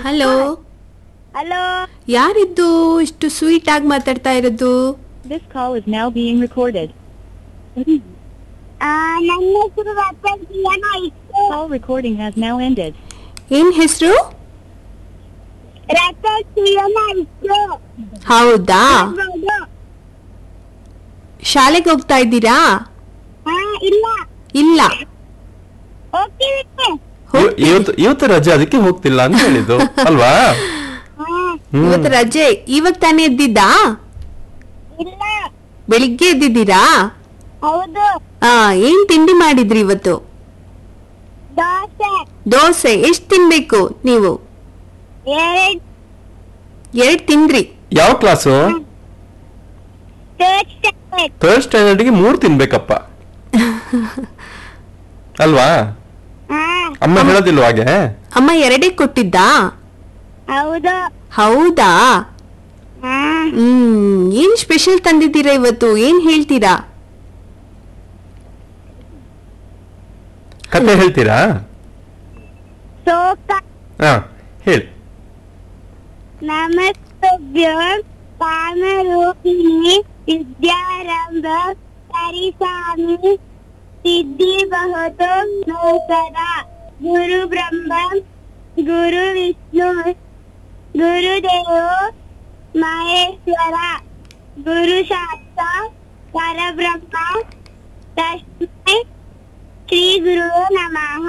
Hello hello ಯಾರಿದ್ದು ಇಷ್ಟು sweet ಆಗಿ ಮಾತಾಡ್ತಾ ಇರೋದು This call is now being recorded. ನನ್ನ ಹೆಸರು ರತ್ನ ಇತ್ತು Call recording has now ended. ಏನ್ ಹೆಸರು ರತ್ನ ಸಿಯನ ಇತ್ತು ಹೌದಾ ಹೌದು. ಶಾಲೆಗೆ ಹೋಗ್ತಾ ಇದ್ದೀರಾ ಹಾ ಇಲ್ಲ ಇಲ್ಲ ಹೋಗ್ತೀವಿ ಇವ- ಇವತ್ತು ಇವತ್ತು ರಜೆ ಅದಕ್ಕೆ ಹೋಗ್ತಿಲ್ಲ ಅಂತ ಹೇಳಿದ್ದು ಅಲ್ವಾ ಹಾ ಹ್ಮ್. ಇವತ್ತು ರಜೆ ಇವಾಗ ತಾನೇ ಎದ್ದಿದ್ದಾ ಇಲ್ಲ ಬೆಳಿಗ್ಗೆ ಎದ್ದಿದ್ದೀರಾ ಹೌದು ಆ ಏನ್ ತಿಂಡಿ ಮಾಡಿದ್ರಿ ಇವತ್ತು ದೋಸೆ ದೋಸೆ ಎಷ್ಟ್ ತಿನ್ಬೇಕು ನೀವು ಎರಡು ಎರಡ್ ತಿಂದ್ರಿ ಯಾವ ಕ್ಲಾಸು ಥರ್ಡ್ ಸ್ಟ್ಯಾಂಡರ್ಡ್ ಥರ್ಡ್ ಸ್ಟ್ಯಾಂಡರ್ಡ್ಗೆ ಮೂರ್ ತಿನ್ಬೇಕಪ್ಪ ಅಲ್ವಾ ಹಾ ಅಮ್ಮ ಹೇಳೋದಿಲ್ವ ಹಾಗೆ ಅಮ್ಮ ಎರಡೇ ಕೊಟ್ಟಿದ್ದಾ ಹೌದು ಹೌದಾ ಹಾ ಹ್ಮ್ ಏನ್ ಸ್ಪೆಷಲ್ ತಂದಿದ್ದೀರಾ ಇವತ್ತು ಏನ್ ಹೇಳ್ತೀರಾ ಕತೆ ಹೇಳ್ತೀರಾ ಸೋಕ ಹಾ ಹೇಳಿ ನಮಸ್ತಭ್ಯೋ ಕಾಮರೂಪಿಣಿ ವಿದ್ಯಾರಂಭ ಸರಿಸಾಮಿ ಸಿದ್ಧಿ ಬಹುದು ನೂತನ ಗುರು ಬ್ರಹ್ಮ ಗುರು ವಿಷ್ಣು ಗುರುದೇವ ಮಹೇಶ್ವರ ಗುರು ಶಾಸ್ತ್ರ ಪರಬ್ರಹ್ಮ ತಸ್ಮೈ ಶ್ರೀ ಗುರು ನಮಃ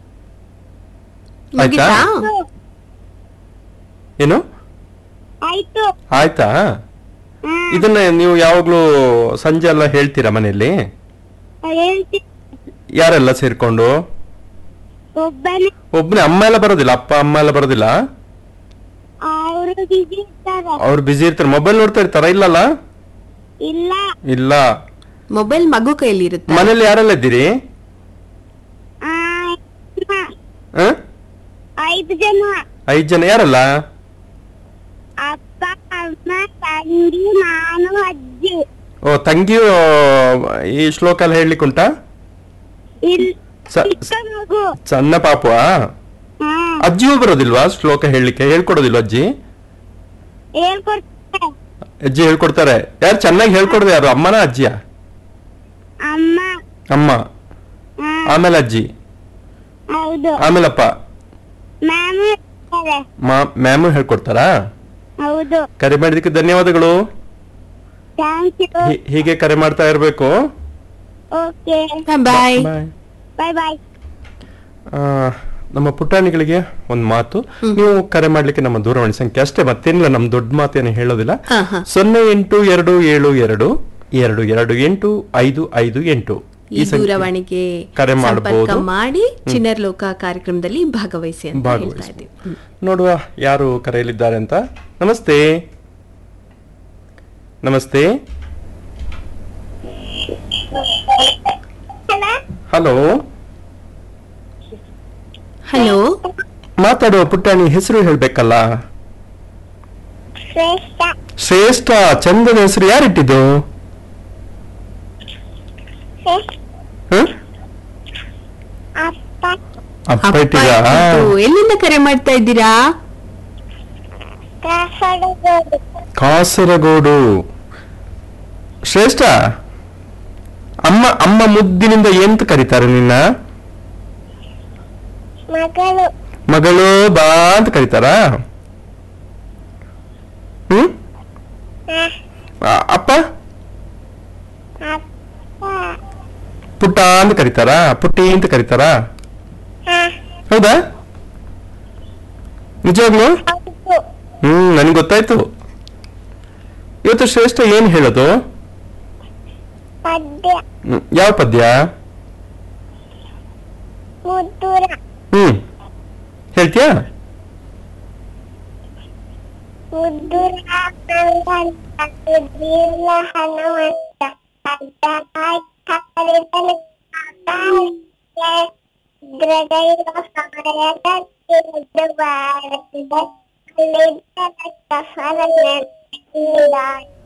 ಆಯ್ತಾ? ಮುಗಿತಾ ಏನು ಆಯ್ತು ಆಯ್ತಾ ಹ್ಮ್ ಇದನ್ನ ನೀವು ಯಾವಾಗ್ಲೂ ಸಂಜೆ ಎಲ್ಲ ಹೇಳ್ತೀರಾ ಮನೆಯಲ್ಲಿ ಹೇಳ್ತೀನಿ ಯಾರೆಲ್ಲ ಸೇರ್ಕೊಂಡು ಒಬ್ಬನೇ ಒಬ್ನೇ ಅಮ್ಮ ಎಲ್ಲ ಬರೋದಿಲ್ಲ ಅಪ್ಪ ಅಮ್ಮ ಎಲ್ಲ ಬರೋದಿಲ್ಲ ಅವರು ಬಿಜಿ ಇರ್ತಾರೆ ಅವ್ರು ಬಿಸಿ ಇರ್ತಾರೆ ಮೊಬೈಲ್ ನೋಡ್ತಾ ಇರ್ತಾರ ಇಲ್ಲಲ್ಲ ಇಲ್ಲ ಇಲ್ಲ ಮೊಬೈಲ್ ಮಗು ಕೈಯಲ್ಲಿ ಇರುತ್ತೆ ಮನೇಲಿ ಯಾರೆಲ್ಲ ಇದ್ದೀರಿ ಆ, ಅಮ್ಮ, ಹ? ಐದು ಜನ ಐದ್ ಜನ ಯಾರಲ್ಲ ಅಪ್ಪ ಅಮ್ಮ ತಂಗಿ ನಾನು ಅಜ್ಜಿ ಓ ತಂಗಿಯು ಈ ಶ್ಲೋಕ ಎಲ್ಲ ಹೇಳ್ಲಿಕ್ಕೆ ಉಂಟಾ ಇಲ್ ಸ- ಚಿಕ್ಕ ಮಗು ಸಣ್ಣ ಪಾಪುವಾ ಹಾ ಅಜ್ಜಿಯೂ ಬರೋದಿಲ್ವಾ ಶ್ಲೋಕ ಹೇಳಲಿಕ್ಕೆ ಹೇಳ್ಕೊಡೋದಿಲ್ವಾ ಅಜ್ಜಿ ಹೇಳ್ಕೊಡ್ತಾರೆ ಅಜ್ಜಿ ಹೇಳ್ಕೊಡ್ತಾರೆ ಯಾರು ಚೆನ್ನಾಗಿ ಹೇಳ್ಕೊಡೋದು ಯಾರು ಅಮ್ಮನ ಅಜ್ಜಿಯ ಅಮ್ಮ ಅಮ್ಮ ಹಾ ಆಮೇಲೆ ಅಜ್ಜಿ ಹೌದು ಆಮೇಲಪ್ಪ ಮ್ಯಾಮ್ ಇರ್ತಾರೆ ಮಾ ಮ್ಯಾಮು ಹೇಳ್ಕೊಡ್ತಾರಾ ಹೌದು ಕರೆ ಮಾಡಿದಕ್ಕೆ ಧನ್ಯವಾದಗಳು ಥ್ಯಾಂಕ್ ಯು ಹೀ- ಹೀಗೆ ಕರೆ ಮಾಡ್ತಾ ಇರಬೇಕು ಓಕೆ ಬಾಯ್ ಬಾಯ್ ಬಾಯ್ ಬಾಯ್ ನಮ್ಮ ಪುಟಾಣಿಗಳಿಗೆ ಒಂದು ಮಾತು ನೀವು ಕರೆ ಮಾಡ್ಲಿಕ್ಕೆ ನಮ್ಮ ದೂರವಾಣಿ ಸಂಖ್ಯೆ ಅಷ್ಟೇ ಮತ್ತೇನಿಲ್ಲ ನಮ್ಮ ದೊಡ್ಡ ಮಾತೇನು ಹೇಳೋದಿಲ್ಲ ಹಾ, ಹಾ. ಸೊನ್ನೆ ಎಂಟು ಎರಡು ಏಳು ಎರಡು ಎರಡು ಎರಡು ಎಂಟು ಐದು ಐದು ಎಂಟು ಈ ಸಂಖ್ಯೆ ದೂರವಾಣಿಗೆ ಕರೆ ಸಂಪರ್ಕ ಮಾಡಬಹುದು ಮಾಡಿ ಚಿನ್ನರ್ ಲೋಕ ಕಾರ್ಯಕ್ರಮದಲ್ಲಿ ಭಾಗವಹಿಸಿ ಅಂತ ಹೇಳ್ತಾ ಭಾಗವಹಿಸಿ ಇದ್ದೀವಿ ಹ್ಮ್. ನೋಡುವ ಯಾರು ಕರೆಯಲಿದ್ದಾರೆ ಅಂತ ನಮಸ್ತೆ ನಮಸ್ತೆ ಹಲೋ ಹಲೋ ಮಾತಾಡುವ ಪುಟ್ಟಾಣಿ ಹೆಸರು ಹೇಳ್ಬೇಕಲ್ಲ ಶ್ರೇಷ್ಠ ಶ್ರೇಷ್ಠ ಚಂದದ ಹೆಸರು ಯಾರಿಟ್ಟಿದ್ದು ಹ? ಅಪ್ಪ ಅಪ್ಪ ಅಪ್ಪ ಇಟ್ಟಿದ ಇಟ್ಟಿದ್ದು. ಎಲ್ಲಿಂದ ಕರೆ ಮಾಡ್ತಾ ಇದ್ದೀರಾ ಕಾಸರಗೋಡು ಕಾಸರಗೋಡು ಶ್ರೇಷ್ಠ ಅಮ್ಮ ಅಮ್ಮ ಮುದ್ದಿನಿಂದ ಎಂತ ಕರೀತಾರೆ ನಿನ್ನ ಮಗಳು ಮಗಳು ಬಾ ಅಂತ ಕರೀತಾರಾ ಹ್ಮ್ ಆ, ಅಪ್ಪ ಅಪ್ಪ ಪುಟ್ಟ ಅಂತ ಕರೀತಾರಾ ಪುಟ್ಟಿ ಅಂತ ಕರೀತಾರಾ ಹಾ ಹೌದಾ ನಿಜವಾಗ್ಲು ಹೌದು ಹ್ಮ್ ನನಗೆ ಗೊತ್ತಾಯ್ತು ಇವತ್ತು ಶ್ರೇಷ್ಠ ಏನ್ ಹೇಳೋದು ಪದ್ಯ ಹ್ಮ್, ಯಾವ ಪದ್ಯ ಮುದ್ದುರ ಹ್ಮ್ ಹೇಳ್ತೀಯಾ ಮುದ್ದುರ ಸುದೀರ್ಲ ಹನುಮಂತ ಅಡ್ಡಾಯ್ ಕಲಿತಲು ದ್ರದೈವ ಸಮಯದ ತಿಳಿದು ಬಾರದೆ ಅಲ್ಲಿದ್ದ ಫಲ